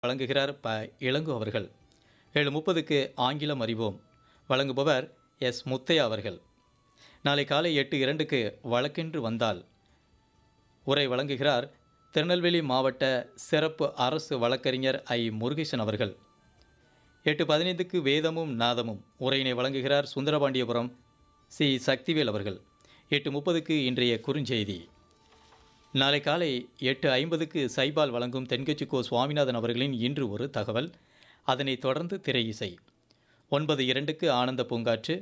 வழங்குகிறார் ப இளங்கோ அவர்கள் ஏழு முப்பதுக்கு ஆங்கிலம் அறிவோம் வழங்குபவர் எஸ் முத்தையா அவர்கள் நாளை காலை எட்டு இரண்டுக்கு வழக்கென்று வந்தால் உரை வழங்குகிறார் திருநெல்வேலி மாவட்ட சிறப்பு அரசு வழக்கறிஞர் ஐ முருகேசன் அவர்கள் எட்டு பதினைந்துக்கு வேதமும் நாதமும் உரையினை வழங்குகிறார் சுந்தரபாண்டியபுரம் சி சக்திவேல் அவர்கள் எட்டு முப்பதுக்கு இன்றைய குறுஞ்செய்தி நாளை காலை எட்டு ஐம்பதுக்கு சைபால் வழங்கும் தென்கட்சி கோ சுவாமிநாதன் அவர்களின் இன்று ஒரு தகவல் அதனைத் தொடர்ந்து திரை இசை ஒன்பது இரண்டுக்கு ஆனந்த பூங்காற்று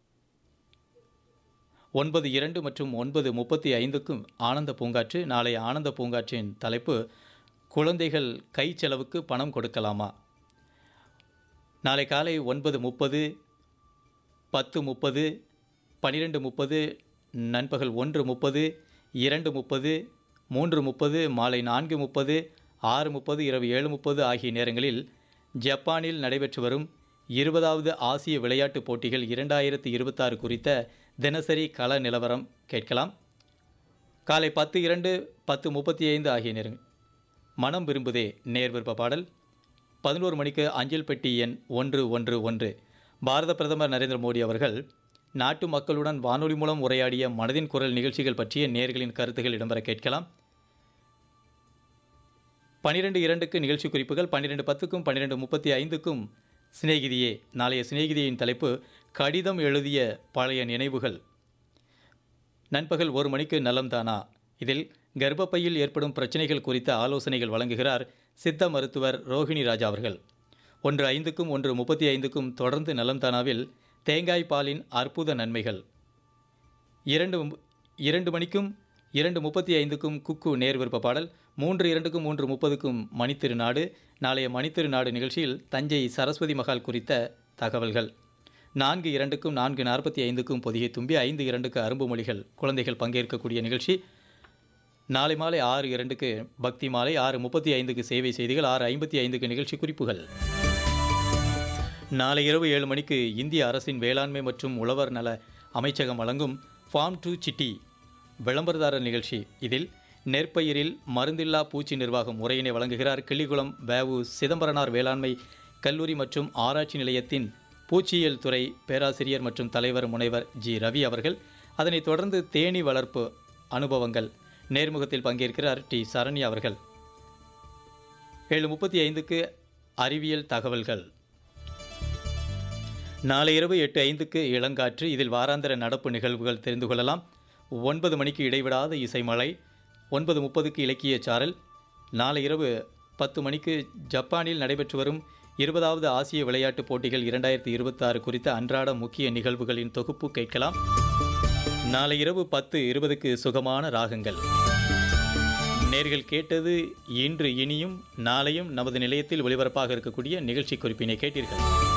ஒன்பது இரண்டு மற்றும் ஒன்பது முப்பத்தி ஐந்துக்கும் ஆனந்த பூங்காற்று நாளைய ஆனந்த பூங்காற்றின் தலைப்பு குழந்தைகள் கை செலவுக்கு பணம் கொடுக்கலாமா நாளை காலை ஒன்பது முப்பது பத்து முப்பது பன்னிரெண்டு முப்பது நண்பகல் ஒன்று முப்பது இரண்டு முப்பது மூன்று முப்பது மாலை நான்கு முப்பது ஆறு முப்பது இரவு ஏழு முப்பது ஆகிய நேரங்களில் ஜப்பானில் நடைபெற்று வரும் இருபதாவது ஆசிய விளையாட்டுப் போட்டிகள் இரண்டாயிரத்தி இருபத்தாறு குறித்த தினசரி கள நிலவரம் கேட்கலாம் காலை பத்து இரண்டு பத்து முப்பத்தி ஐந்து ஆகிய நேரங்கள் மனம் விரும்புதே நேர் விருப்ப பாடல் பதினோரு மணிக்கு அஞ்சல் பெட்டி எண் ஒன்று ஒன்று ஒன்று பாரத பிரதமர் நரேந்திர மோடி அவர்கள் நாட்டு மக்களுடன் வானொலி மூலம் உரையாடிய மனதின் குரல் நிகழ்ச்சிகள் பற்றிய நேர்களின் கருத்துகள் இடம்பெற கேட்கலாம் பன்னிரெண்டு இரண்டுக்கு நிகழ்ச்சி குறிப்புகள் பன்னிரெண்டு பத்துக்கும் பன்னிரெண்டு முப்பத்தி ஐந்துக்கும் சிநேகிதியே நாளைய சிநேகிதியின் தலைப்பு கடிதம் எழுதிய பழைய நினைவுகள் நண்பகல் ஒரு மணிக்கு நலம்தானா இதில் கர்ப்பப்பையில் ஏற்படும் பிரச்சனைகள் குறித்த ஆலோசனைகள் வழங்குகிறார் சித்த மருத்துவர் ரோஹிணி ராஜா அவர்கள் ஒன்று ஐந்துக்கும் ஒன்று முப்பத்தி ஐந்துக்கும் தொடர்ந்து நலம்தானாவில் தேங்காய் பாலின் அற்புத நன்மைகள் இரண்டு இரண்டு மணிக்கும் இரண்டு முப்பத்தி ஐந்துக்கும் குக்கு நேர் விருப்ப பாடல் மூன்று இரண்டுக்கும் மூன்று முப்பதுக்கும் மணித்திருநாடு நாளைய மணித்திருநாடு நிகழ்ச்சியில் தஞ்சை சரஸ்வதி மகால் குறித்த தகவல்கள் நான்கு இரண்டுக்கும் நான்கு நாற்பத்தி ஐந்துக்கும் பொதிகை தும்பி ஐந்து இரண்டுக்கு அரும்பு மொழிகள் குழந்தைகள் பங்கேற்கக்கூடிய நிகழ்ச்சி நாளை மாலை ஆறு இரண்டுக்கு பக்தி மாலை ஆறு முப்பத்தி ஐந்துக்கு சேவை செய்திகள் ஆறு ஐம்பத்தி ஐந்துக்கு நிகழ்ச்சி குறிப்புகள் நாளை இரவு ஏழு மணிக்கு இந்திய அரசின் வேளாண்மை மற்றும் உழவர் நல அமைச்சகம் வழங்கும் ஃபார்ம் டு சிட்டி விளம்பரதாரர் நிகழ்ச்சி இதில் நெற்பயிரில் மருந்தில்லா பூச்சி நிர்வாகம் முறையினை வழங்குகிறார் கிள்ளிகுளம் வேவு சிதம்பரனார் வேளாண்மை கல்லூரி மற்றும் ஆராய்ச்சி நிலையத்தின் பூச்சியியல் துறை பேராசிரியர் மற்றும் தலைவர் முனைவர் ஜி ரவி அவர்கள் அதனைத் தொடர்ந்து தேனி வளர்ப்பு அனுபவங்கள் நேர்முகத்தில் பங்கேற்கிறார் டி சரண்யா அவர்கள் ஏழு முப்பத்தி ஐந்துக்கு அறிவியல் தகவல்கள் நாளை இரவு எட்டு ஐந்துக்கு இளங்காற்று இதில் வாராந்திர நடப்பு நிகழ்வுகள் தெரிந்து கொள்ளலாம் ஒன்பது மணிக்கு இடைவிடாத இசைமலை ஒன்பது முப்பதுக்கு இலக்கிய சாரல் நாளை இரவு பத்து மணிக்கு ஜப்பானில் நடைபெற்று வரும் இருபதாவது ஆசிய விளையாட்டுப் போட்டிகள் இரண்டாயிரத்தி இருபத்தாறு குறித்த அன்றாட முக்கிய நிகழ்வுகளின் தொகுப்பு கேட்கலாம் நாளை இரவு பத்து இருபதுக்கு சுகமான ராகங்கள் நேர்கள் கேட்டது இன்று இனியும் நாளையும் நமது நிலையத்தில் ஒளிபரப்பாக இருக்கக்கூடிய நிகழ்ச்சி குறிப்பினை கேட்டீர்கள்